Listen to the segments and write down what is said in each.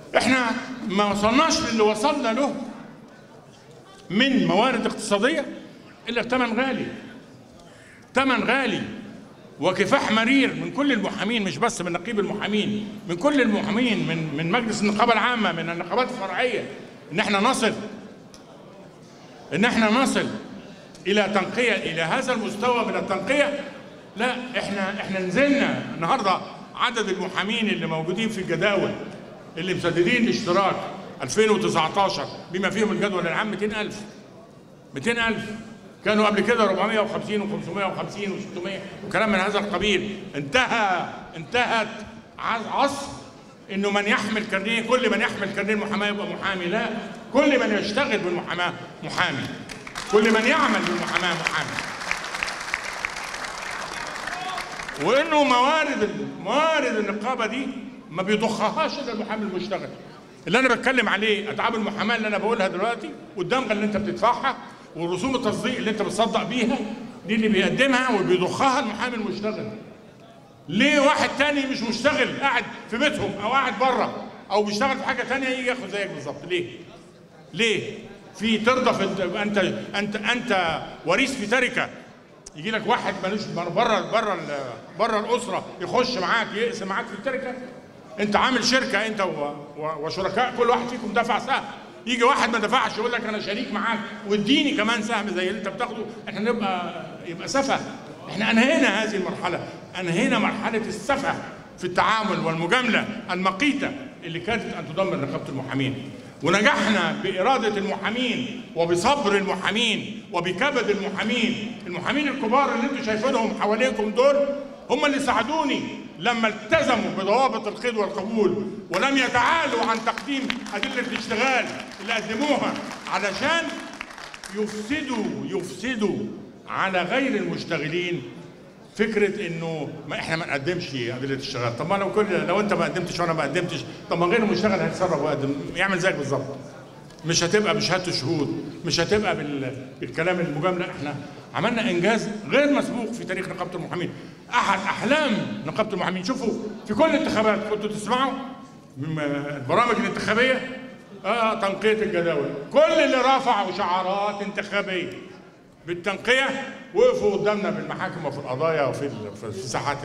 احنا ما وصلناش للي وصلنا له من موارد اقتصاديه الا بثمن غالي ثمن غالي وكفاح مرير من كل المحامين مش بس من نقيب المحامين من كل المحامين من من مجلس النقابه العامه من النقابات الفرعيه ان احنا نصل ان احنا نصل الى تنقيه الى هذا المستوى من التنقيه لا احنا احنا نزلنا النهارده عدد المحامين اللي موجودين في الجداول اللي مسددين الاشتراك 2019 بما فيهم الجدول العام 200000 200000 كانوا قبل كده 450 و550 و600 وكلام من هذا القبيل انتهى انتهت عصر انه من يحمل كارنيه كل من يحمل كارنيه المحاماه يبقى محامي لا كل من يشتغل بالمحاماه محامي كل من يعمل بالمحاماه محامي وانه موارد موارد النقابه دي ما بيضخهاش الا المحامي المشتغل اللي انا بتكلم عليه اتعاب المحاماه اللي انا بقولها دلوقتي والدمغه اللي انت بتدفعها ورسوم التصديق اللي انت بتصدق بيها دي اللي بيقدمها وبيضخها المحامي المشتغل ليه واحد تاني مش مشتغل قاعد في بيتهم او قاعد بره او بيشتغل في حاجه تانية يجي ياخد زيك بالظبط ليه ليه في ترضى في انت انت انت وريث في تركه يجي لك واحد ملوش بره بره بره الاسره يخش معاك يقسم معاك في التركه انت عامل شركه انت وشركاء كل واحد فيكم دفع سهم يجي واحد ما دفعش يقول لك انا شريك معاك واديني كمان سهم زي اللي انت بتاخده احنا نبقى يبقى سفه احنا انهينا هذه المرحله انهينا مرحله السفه في التعامل والمجامله المقيته اللي كانت ان تدمر نقابه المحامين ونجحنا بإرادة المحامين وبصبر المحامين وبكبد المحامين المحامين الكبار اللي انتم شايفينهم حواليكم دول هم اللي ساعدوني لما التزموا بضوابط القيد والقبول ولم يتعالوا عن تقديم أدلة الاشتغال اللي قدموها علشان يفسدوا يفسدوا على غير المشتغلين فكره انه ما احنا ما نقدمش ادله الشغال طب ما لو كل لو انت ما قدمتش وانا ما قدمتش طب ما غير المشتغل هيتصرف ويقدم يعمل زيك بالظبط مش هتبقى بشهاده شهود مش هتبقى بال... بالكلام المجامله احنا عملنا انجاز غير مسبوق في تاريخ نقابه المحامين احد احلام نقابه المحامين شوفوا في كل الانتخابات كنتوا تسمعوا من البرامج الانتخابيه اه تنقيه الجداول كل اللي رفعوا شعارات انتخابيه بالتنقيه وقفوا قدامنا بالمحاكم وفي القضايا وفي في ساحات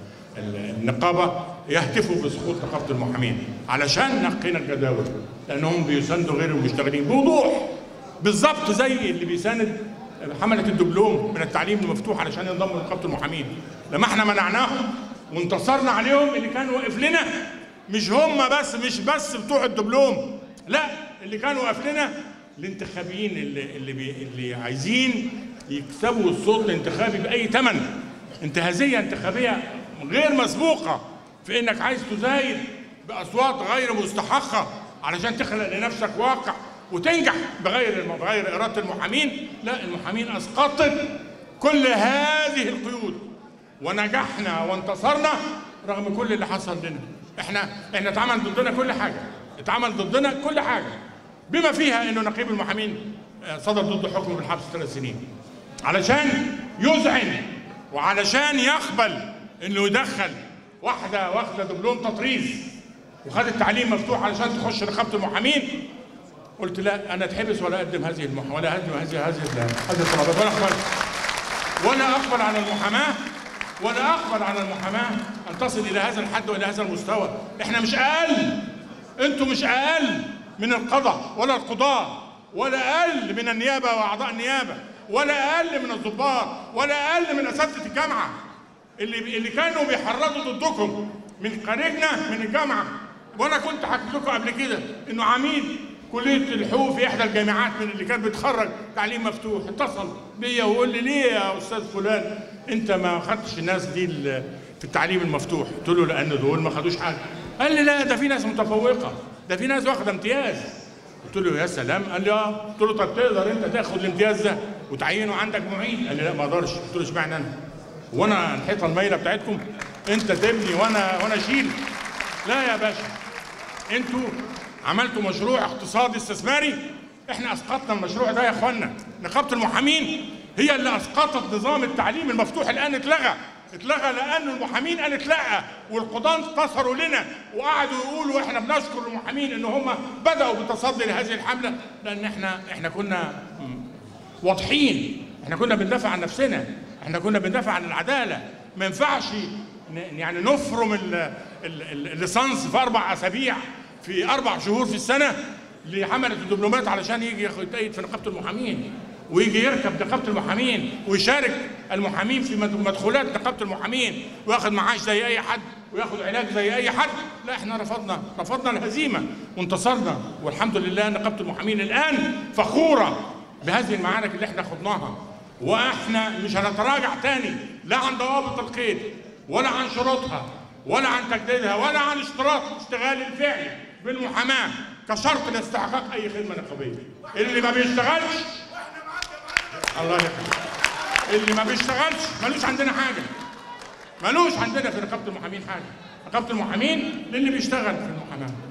النقابه يهتفوا بسقوط نقابه المحامين علشان نقينا الجداول لانهم بيساندوا غير المشتغلين بوضوح بالظبط زي اللي بيساند حمله الدبلوم من التعليم المفتوح علشان ينضموا لنقابه المحامين لما احنا منعناهم وانتصرنا عليهم اللي كان واقف لنا مش هم بس مش بس بتوع الدبلوم لا اللي كانوا واقف لنا الانتخابيين اللي اللي, بي اللي عايزين يكسبوا الصوت الانتخابي باي ثمن انتهازيه انتخابيه غير مسبوقه في انك عايز تزايد باصوات غير مستحقه علشان تخلق لنفسك واقع وتنجح بغير بغير اراده المحامين لا المحامين اسقطت كل هذه القيود ونجحنا وانتصرنا رغم كل اللي حصل لنا احنا احنا اتعمل ضدنا كل حاجه اتعمل ضدنا كل حاجه بما فيها انه نقيب المحامين صدر ضده حكم بالحبس ثلاث سنين علشان يذعن وعلشان يقبل انه يدخل واحده واخده دبلوم تطريز وخدت تعليم مفتوح علشان تخش نقابه المحامين قلت لا انا اتحبس ولا اقدم هذه المح ولا اقدم هذه هذه هذه الطلبات ولا اقبل ولا اقبل على المحاماه ولا اقبل على المحاماه ان تصل الى هذا الحد والى هذا المستوى احنا مش اقل انتوا مش اقل من القضاء ولا القضاة ولا أقل من النيابة وأعضاء النيابة ولا أقل من الضباط ولا أقل من أساتذة الجامعة اللي اللي كانوا بيحرضوا ضدكم من خارجنا من الجامعة وأنا كنت حكيت لكم قبل كده إنه عميد كلية الحقوق في إحدى الجامعات من اللي كان بيتخرج تعليم مفتوح اتصل بيا وقال لي ليه يا أستاذ فلان أنت ما خدتش الناس دي في التعليم المفتوح قلت له لأن دول ما خدوش حاجة قال لي لا ده في ناس متفوقة ده في ناس واخده امتياز قلت له يا سلام قال لي اه قلت له طب تقدر انت تاخد الامتياز ده وتعينه عندك معيد قال لي لا ما اقدرش قلت له اشمعنى انا وانا الحيطه المايله بتاعتكم انت تبني وانا وانا اشيل لا يا باشا انتوا عملتوا مشروع اقتصادي استثماري احنا اسقطنا المشروع ده يا اخوانا نقابه المحامين هي اللي اسقطت نظام التعليم المفتوح الان اتلغى اتلغى لان المحامين قالت لا والقضاة انتصروا لنا وقعدوا يقولوا احنا بنشكر المحامين ان هم بداوا بالتصدي لهذه الحمله لان احنا احنا كنا واضحين احنا كنا بندافع عن نفسنا احنا كنا بندافع عن العداله ما ينفعش ن- يعني نفرم ال- ال- ال- الليسانس في اربع اسابيع في اربع شهور في السنه لحمله الدبلومات علشان يجي ياخد يتأيد في نقابه المحامين ويجي يركب نقابه المحامين ويشارك المحامين في مد- مدخولات نقابه المحامين وياخد معاش زي اي حد وياخد علاج زي اي حد لا احنا رفضنا رفضنا الهزيمه وانتصرنا والحمد لله نقابه المحامين الان فخوره بهذه المعارك اللي احنا خضناها واحنا مش هنتراجع تاني لا عن ضوابط القيد ولا عن شروطها ولا عن تجديدها ولا عن اشتراط الاشتغال الفعلي بالمحاماه كشرط لاستحقاق اي خدمه نقابيه اللي ما بيشتغلش الله يخليك اللي ما بيشتغلش ملوش عندنا حاجه ملوش عندنا في نقابه المحامين حاجه نقابه المحامين للي بيشتغل في المحاماه